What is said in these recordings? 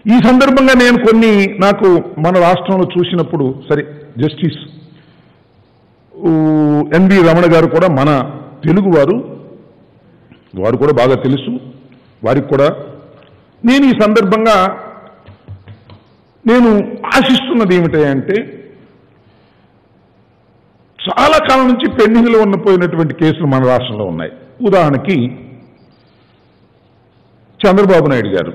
ఈ సందర్భంగా నేను కొన్ని నాకు మన రాష్ట్రంలో చూసినప్పుడు సరే జస్టిస్ ఊ, ఎన్వి రమణ గారు కూడా మన తెలుగువారు వారు కూడా బాగా తెలుసు వారికి కూడా నేను ఈ సందర్భంగా నేను ఆశిస్తున్నది ఏమిటంటే చాలా కాలం నుంచి పెండింగ్లో ఉన్న పోయినటువంటి కేసులు మన రాష్ట్రంలో ఉన్నాయి ఉదాహరణకి చంద్రబాబు నాయుడు గారు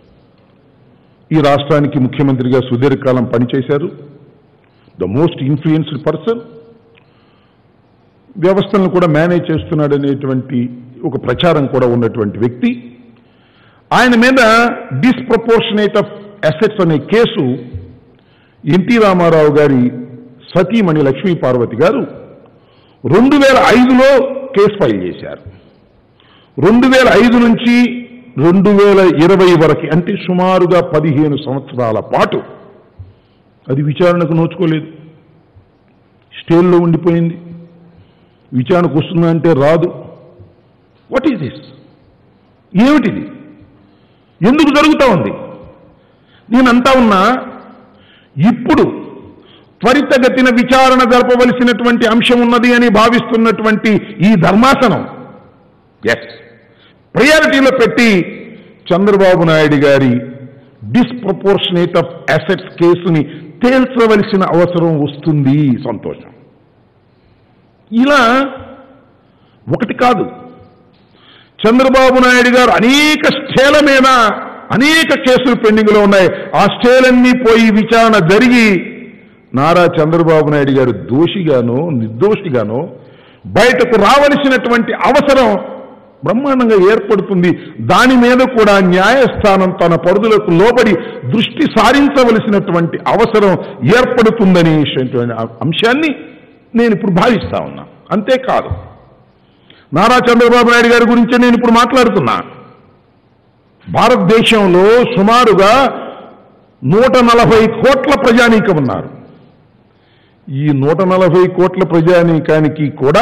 ఈ రాష్ట్రానికి ముఖ్యమంత్రిగా సుదీర్ఘకాలం పనిచేశారు ద మోస్ట్ ఇన్ఫ్లుయెన్స్డ్ పర్సన్ వ్యవస్థలను కూడా మేనేజ్ చేస్తున్నాడు అనేటువంటి ఒక ప్రచారం కూడా ఉన్నటువంటి వ్యక్తి ఆయన మీద డిస్ప్రపోర్షనేట్ ఆఫ్ అసెట్స్ అనే కేసు ఎన్టీ రామారావు గారి సతీమణి లక్ష్మీ పార్వతి గారు రెండు వేల ఐదులో కేసు ఫైల్ చేశారు రెండు వేల ఐదు నుంచి రెండు వేల ఇరవై వరకు అంటే సుమారుగా పదిహేను సంవత్సరాల పాటు అది విచారణకు నోచుకోలేదు స్టేల్లో ఉండిపోయింది విచారణకు వస్తుందా అంటే రాదు వాట్ ఈజ్ దిస్ ఏమిటిది ఎందుకు జరుగుతూ ఉంది నేనంతా ఉన్నా ఇప్పుడు త్వరితగతిన విచారణ జరపవలసినటువంటి అంశం ఉన్నది అని భావిస్తున్నటువంటి ఈ ధర్మాసనం ఎస్ ప్రయారిటీలో పెట్టి చంద్రబాబు నాయుడు గారి డిస్ప్రపోర్షనేట్ ఆఫ్ అసెట్స్ కేసుని తేల్చవలసిన అవసరం వస్తుంది సంతోషం ఇలా ఒకటి కాదు చంద్రబాబు నాయుడు గారు అనేక స్టేల మీద అనేక కేసులు పెండింగ్లో ఉన్నాయి ఆ స్టేలన్నీ పోయి విచారణ జరిగి నారా చంద్రబాబు నాయుడు గారు దోషిగానో నిర్దోషిగానో బయటకు రావలసినటువంటి అవసరం బ్రహ్మాండంగా ఏర్పడుతుంది దాని మీద కూడా న్యాయస్థానం తన పరిధులకు లోబడి దృష్టి సారించవలసినటువంటి అవసరం ఏర్పడుతుందనే అంశాన్ని నేను ఇప్పుడు భావిస్తా ఉన్నా అంతేకాదు నారా చంద్రబాబు నాయుడు గారి గురించి నేను ఇప్పుడు మాట్లాడుతున్నా భారతదేశంలో సుమారుగా నూట నలభై కోట్ల ప్రజానీకం ఉన్నారు ఈ నూట నలభై కోట్ల ప్రజానీకానికి కూడా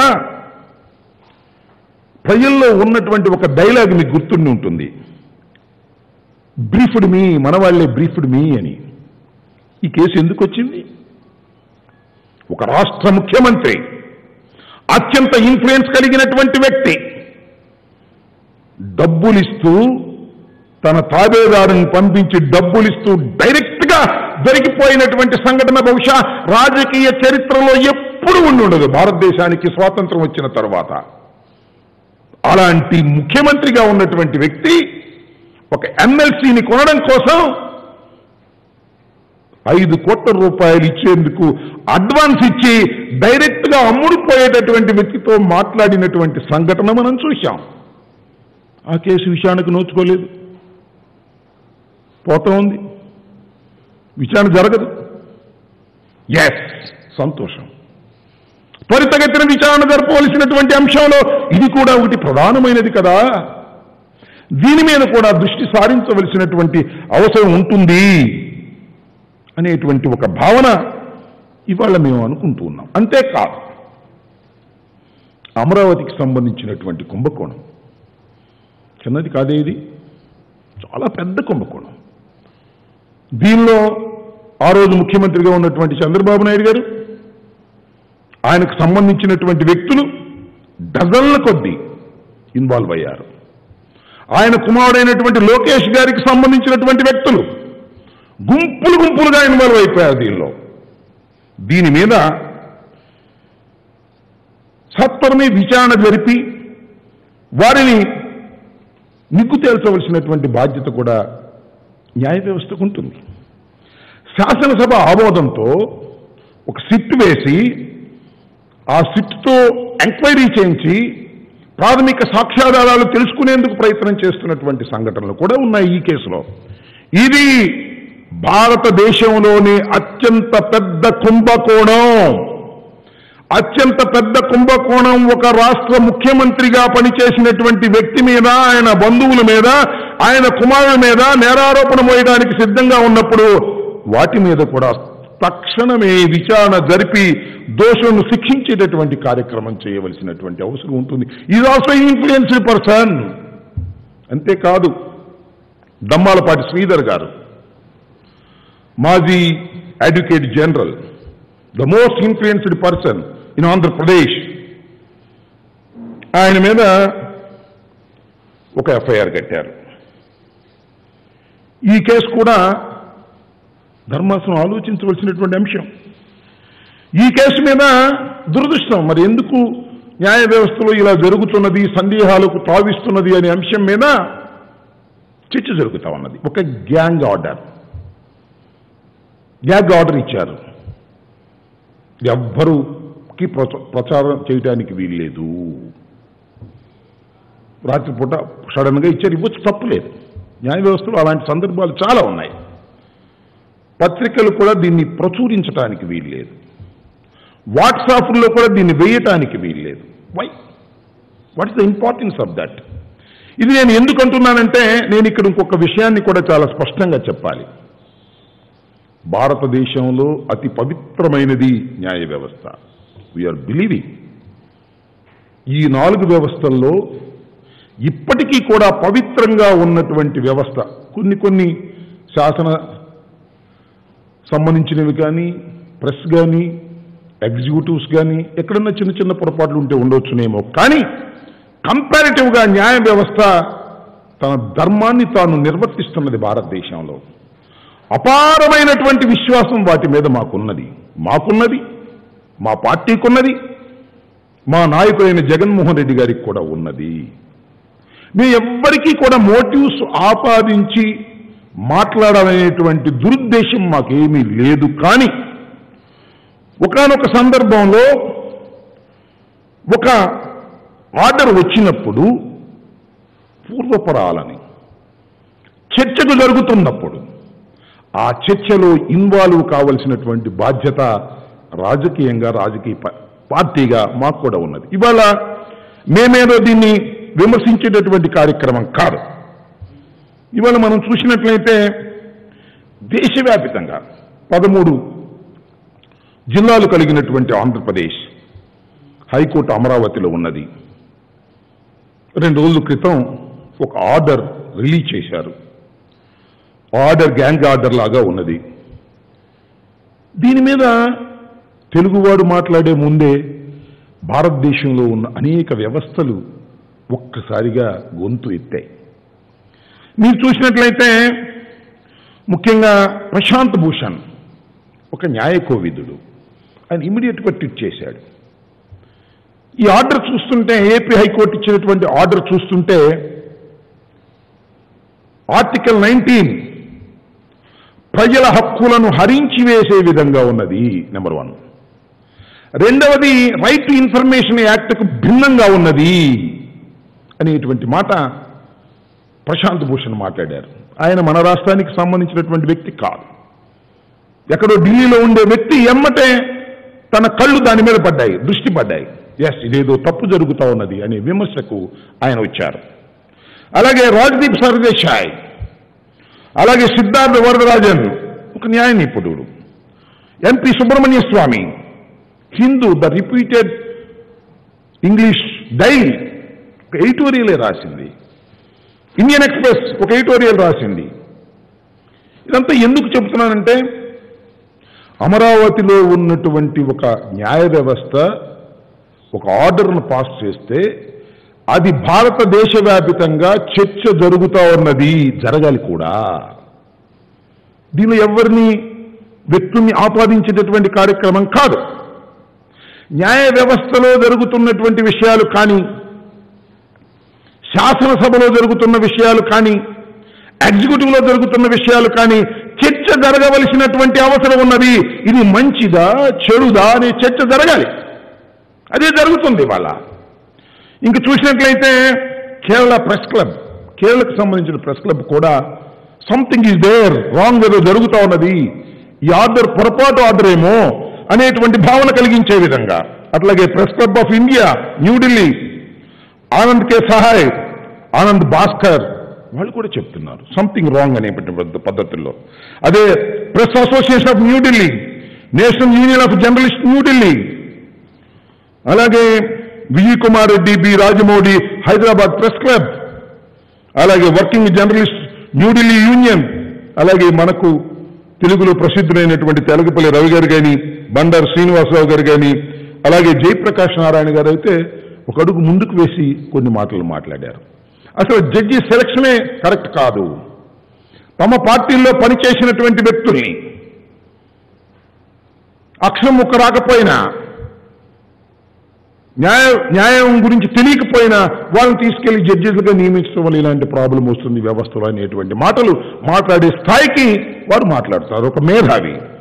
ప్రజల్లో ఉన్నటువంటి ఒక డైలాగ్ మీకు గుర్తుండి ఉంటుంది బ్రీఫ్డ్ మీ మన వాళ్ళే బ్రీఫ్డ్ మీ అని ఈ కేసు ఎందుకు వచ్చింది ఒక రాష్ట్ర ముఖ్యమంత్రి అత్యంత ఇన్ఫ్లుయెన్స్ కలిగినటువంటి వ్యక్తి డబ్బులిస్తూ తన తాబేదారుని పంపించి డబ్బులిస్తూ డైరెక్ట్ గా దొరికిపోయినటువంటి సంఘటన బహుశా రాజకీయ చరిత్రలో ఎప్పుడు ఉండి ఉండదు భారతదేశానికి స్వాతంత్రం వచ్చిన తర్వాత అలాంటి ముఖ్యమంత్రిగా ఉన్నటువంటి వ్యక్తి ఒక ఎమ్మెల్సీని కొనడం కోసం ఐదు కోట్ల రూపాయలు ఇచ్చేందుకు అడ్వాన్స్ ఇచ్చి డైరెక్ట్ గా అమ్ముడుపోయేటటువంటి వ్యక్తితో మాట్లాడినటువంటి సంఘటన మనం చూశాం ఆ కేసు విషయానికి నోచుకోలేదు పోతా ఉంది విచారణ జరగదు ఎస్ సంతోషం త్వరితగతిన విచారణ జరపవలసినటువంటి అంశంలో ఇది కూడా ఒకటి ప్రధానమైనది కదా దీని మీద కూడా దృష్టి సారించవలసినటువంటి అవసరం ఉంటుంది అనేటువంటి ఒక భావన ఇవాళ మేము అనుకుంటూ ఉన్నాం అంతేకాదు అమరావతికి సంబంధించినటువంటి కుంభకోణం చిన్నది కాదే ఇది చాలా పెద్ద కుంభకోణం దీనిలో ఆ రోజు ముఖ్యమంత్రిగా ఉన్నటువంటి చంద్రబాబు నాయుడు గారు ఆయనకు సంబంధించినటువంటి వ్యక్తులు డజన్ల కొద్దీ ఇన్వాల్వ్ అయ్యారు ఆయన కుమారుడైనటువంటి లోకేష్ గారికి సంబంధించినటువంటి వ్యక్తులు గుంపులు గుంపులుగా ఇన్వాల్వ్ అయిపోయారు దీనిలో దీని మీద సత్వరమే విచారణ జరిపి వారిని నిగ్గు తేల్చవలసినటువంటి బాధ్యత కూడా న్యాయ వ్యవస్థకు ఉంటుంది శాసనసభ ఆమోదంతో ఒక సిట్ వేసి ఆ సిట్తో ఎంక్వైరీ చేయించి ప్రాథమిక సాక్ష్యాధారాలు తెలుసుకునేందుకు ప్రయత్నం చేస్తున్నటువంటి సంఘటనలు కూడా ఉన్నాయి ఈ కేసులో ఇది భారతదేశంలోని అత్యంత పెద్ద కుంభకోణం అత్యంత పెద్ద కుంభకోణం ఒక రాష్ట్ర ముఖ్యమంత్రిగా పనిచేసినటువంటి వ్యక్తి మీద ఆయన బంధువుల మీద ఆయన కుమారుల మీద నేరారోపణ మోయడానికి సిద్ధంగా ఉన్నప్పుడు వాటి మీద కూడా తక్షణమే విచారణ జరిపి దోషులను శిక్షించేటటువంటి కార్యక్రమం చేయవలసినటువంటి అవసరం ఉంటుంది ఇది ఆల్సో ఇన్ఫ్లుయెన్స్డ్ పర్సన్ అంతేకాదు దమ్మాలపాటి శ్రీధర్ గారు మాజీ advocate general the most influenced person in Andhra Pradesh ఆయన మీద ఒక ఎఫ్ఐఆర్ కట్టారు ఈ కేసు కూడా ధర్మాసనం ఆలోచించవలసినటువంటి అంశం ఈ కేసు మీద దురదృష్టం మరి ఎందుకు న్యాయ వ్యవస్థలో ఇలా జరుగుతున్నది సందేహాలకు తావిస్తున్నది అనే అంశం మీద చర్చ జరుగుతా ఉన్నది ఒక గ్యాంగ్ ఆర్డర్ గ్యాంగ్ ఆర్డర్ ఇచ్చారు ఎవ్వరుకి ప్రచ- ప్రచారం చేయడానికి వీల్లేదు రాత్రిపూట సడన్ గా ఇచ్చారు ఇవ్వచ్చు తప్పులేదు న్యాయ వ్యవస్థలో అలాంటి సందర్భాలు చాలా ఉన్నాయి పత్రికలు కూడా దీన్ని ప్రచురించడానికి వీల్లేదు వాట్సాప్లో కూడా దీన్ని వేయటానికి వీల్లేదు why what is the importance of that ఇది నేను ఎందుకు అంటున్నానంటే నేను ఇక్కడ ఇంకొక విషయాన్ని కూడా చాలా స్పష్టంగా చెప్పాలి భారతదేశంలో అతి పవిత్రమైనది న్యాయ వ్యవస్థ వీఆర్ బిలీవింగ్ ఈ నాలుగు వ్యవస్థల్లో ఇప్పటికీ కూడా పవిత్రంగా ఉన్నటువంటి వ్యవస్థ కొన్ని కొన్ని శాసన సంబంధించినవి కానీ ప్రెస్ కానీ ఎగ్జిక్యూటివ్స్ కానీ ఎక్కడన్నా చిన్న చిన్న పొరపాట్లు ఉంటే ఉండొచ్చునేమో కానీ కంపారిటివ్గా న్యాయ వ్యవస్థ తన ధర్మాన్ని తాను నిర్వర్తిస్తున్నది భారతదేశంలో అపారమైనటువంటి విశ్వాసం వాటి మీద మాకున్నది మాకున్నది మా పార్టీకున్నది మా నాయకుడైన జగన్మోహన్ రెడ్డి గారికి కూడా ఉన్నది మీ ఎవ్వరికీ కూడా మోటివ్స్ ఆపాదించి మాట్లాడాలనేటువంటి దురుద్దేశం మాకేమీ లేదు కానీ ఒకానొక సందర్భంలో ఒక ఆర్డర్ వచ్చినప్పుడు పూర్వపరాలని చర్చకు జరుగుతున్నప్పుడు ఆ చర్చలో ఇన్వాల్వ్ కావలసినటువంటి బాధ్యత రాజకీయంగా రాజకీయ ప- పార్టీగా మాకు కూడా ఉన్నది ఇవాళ మేమేదో దీన్ని విమర్శించేటటువంటి కార్యక్రమం కాదు ఇవాళ మనం చూసినట్లయితే దేశవ్యాపితంగా పదమూడు జిల్లాలు కలిగినటువంటి ఆంధ్రప్రదేశ్ హైకోర్టు అమరావతిలో ఉన్నది రెండు రోజుల క్రితం ఒక ఆర్డర్ రిలీజ్ చేశారు ఆర్డర్ గ్యాంగ్ ఆర్డర్ లాగా ఉన్నది దీని మీద తెలుగువాడు మాట్లాడే ముందే భారతదేశంలో ఉన్న అనేక వ్యవస్థలు ఒక్కసారిగా గొంతు ఎత్తాయి మీరు చూసినట్లయితే ముఖ్యంగా ప్రశాంత్ భూషణ్ ఒక న్యాయ కోవిదుడు ఆయన ఇమీడియట్గా ట్వీట్ చేశాడు ఈ ఆర్డర్ చూస్తుంటే ఏపీ హైకోర్టు ఇచ్చినటువంటి ఆర్డర్ చూస్తుంటే ఆర్టికల్ నైన్టీన్ ప్రజల హక్కులను హరించి వేసే విధంగా ఉన్నది నెంబర్ వన్ రెండవది రైట్ టు ఇన్ఫర్మేషన్ యాక్ట్కు భిన్నంగా ఉన్నది అనేటువంటి మాట ప్రశాంత్ భూషణ్ మాట్లాడారు ఆయన మన రాష్ట్రానికి సంబంధించినటువంటి వ్యక్తి కాదు ఎక్కడో ఢిల్లీలో ఉండే వ్యక్తి ఎమ్మటే తన కళ్ళు దాని మీద పడ్డాయి దృష్టి పడ్డాయి ఎస్ ఇదేదో తప్పు జరుగుతా ఉన్నది అనే విమర్శకు ఆయన వచ్చారు అలాగే రాజ్దీప్ సర్దేశాయ్ అలాగే సిద్ధార్థ వరదరాజన్ ఒక న్యాయ నిపుణుడు MP Subrahmanya Swamy Hindu the repeated English daily ఒక ఎడిటోరియలే రాసింది ఇండియన్ ఎక్స్ప్రెస్ ఒక ఎడిటోరియల్ రాసింది ఇదంతా ఎందుకు చెబుతున్నానంటే అమరావతిలో ఉన్నటువంటి ఒక న్యాయ వ్యవస్థ ఒక ఆర్డర్ను పాస్ చేస్తే అది భారతదేశ వ్యాపితంగా చర్చ జరుగుతా ఉన్నది జరగాలి కూడా దీనిలో ఎవరిని వ్యక్తుల్ని ఆపాదించేటటువంటి కార్యక్రమం కాదు న్యాయ వ్యవస్థలో జరుగుతున్నటువంటి విషయాలు కానీ శాసనసభలో జరుగుతున్న విషయాలు కానీ ఎగ్జిక్యూటివ్ లో జరుగుతున్న విషయాలు కానీ చర్చ జరగవలసినటువంటి అవసరం ఉన్నది ఇది మంచిదా చెడుదా అనే చర్చ జరగాలి అదే జరుగుతుంది ఇవాళ ఇంక చూసినట్లయితే కేరళ ప్రెస్ క్లబ్ కేరళకు సంబంధించిన ప్రెస్ క్లబ్ కూడా సంథింగ్ ఈజ్ దేర్ రాంగ్ ఏదో జరుగుతా ఉన్నది ఈ ఆర్డర్ పొరపాటు ఆర్డర్ ఏమో అనేటువంటి భావన కలిగించే విధంగా అట్లాగే press club of India New Delhi Anand K Sahay Anand Bhaskar వాళ్ళు కూడా చెప్తున్నారు సంథింగ్ రాంగ్ అనేటువంటి పద్ధతుల్లో అదే press association of New Delhi national union of journalist New Delhi అలాగే Vijay Kumar Reddy B Rajamouli Hyderabad press club అలాగే వర్కింగ్ జర్నలిస్ట్ న్యూఢిల్లీ యూనియన్ అలాగే మనకు తెలుగులో ప్రసిద్ధులైనటువంటి తెలగపల్లి రవి గారు కానీ బండారు శ్రీనివాసరావు గారు కానీ అలాగే జయప్రకాష్ నారాయణ గారు అయితే ఒక అడుగు ముందుకు వేసి కొన్ని మాటలు మాట్లాడారు అసలు జడ్జి సెలక్షనే కరెక్ట్ కాదు తమ పార్టీల్లో పనిచేసినటువంటి వ్యక్తుల్ని అక్షరం ముక్క రాకపోయినా న్యాయ న్యాయం గురించి తెలియకపోయినా వాళ్ళని తీసుకెళ్లి జడ్జిలుగా నియమించడం వల్ల ఇలాంటి ప్రాబ్లం వస్తుంది వ్యవస్థలో అనేటువంటి మాటలు మాట్లాడే స్థాయికి వారు మాట్లాడతారు ఒక మేధావి